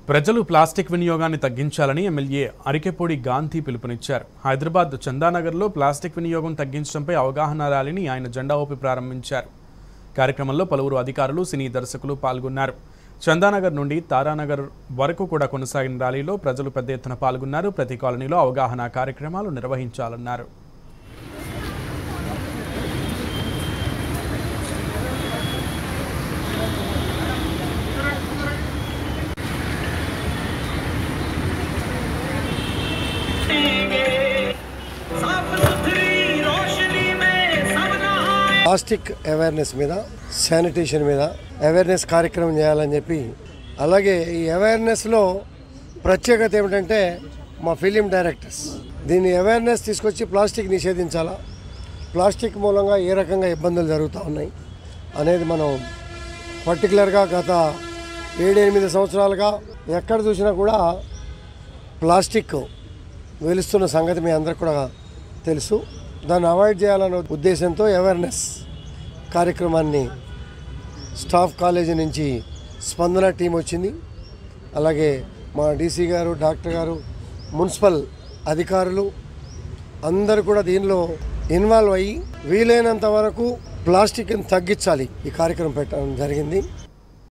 ప్రజలు ప్లాస్టిక్ వినియోగాన్ని తగ్గించాలని ఎమ్మెల్యే అరికెపూడి గాంధీ పిలుపునిచ్చారు హైదరాబాద్ చందానగర్లో ప్లాస్టిక్ వినియోగం తగ్గించడంపై అవగాహన ర్యాలీని ఆయన జెండా ఊపి ప్రారంభించారు కార్యక్రమంలో పలువురు అధికారులు సినీ దర్శకులు పాల్గొన్నారు చందానగర్ నుండి తారానగర్ వరకు కూడా కొనసాగిన ర్యాలీలో ప్రజలు పెద్ద ఎత్తున పాల్గొన్నారు ప్రతి కాలనీలో అవగాహన కార్యక్రమాలు నిర్వహించాలన్నారు साफ सुथरी रोशनी में सब नहाए ప్లాస్టిక్ అవేర్నెస్ మీద శానిటేషన్ మీద అవేర్నెస్ కార్యక్రమం చేయాలని చెప్పి అలాగే ఈ అవేర్నెస్లో ప్రత్యేకత ఏమిటంటే మా ఫిలిం డైరెక్టర్స్ దీన్ని అవేర్నెస్ తీసుకొచ్చి ప్లాస్టిక్ నిషేధించాలా ప్లాస్టిక్ మూలంగా ఏ రకంగా ఇబ్బందులు జరుగుతూ ఉన్నాయి అనేది మనం పర్టికులర్గా గత ఏడెనిమిది సంవత్సరాలుగా ఎక్కడ చూసినా కూడా ప్లాస్టిక్ వెలుస్తున్న సంగతి మీ అందరికి కూడా తెలుసు దాన్ని అవాయిడ్ చేయాలనే ఉద్దేశంతో అవేర్నెస్ కార్యక్రమాన్ని స్టాఫ్ కాలేజీ నుంచి స్పందన టీం వచ్చింది అలాగే మా డీసీ గారు డాక్టర్ గారు మున్సిపల్ అధికారులు అందరూ కూడా దీనిలో ఇన్వాల్వ్ అయ్యి వీలైనంత వరకు ప్లాస్టిక్ని తగ్గించాలి ఈ కార్యక్రమం పెట్టడం జరిగింది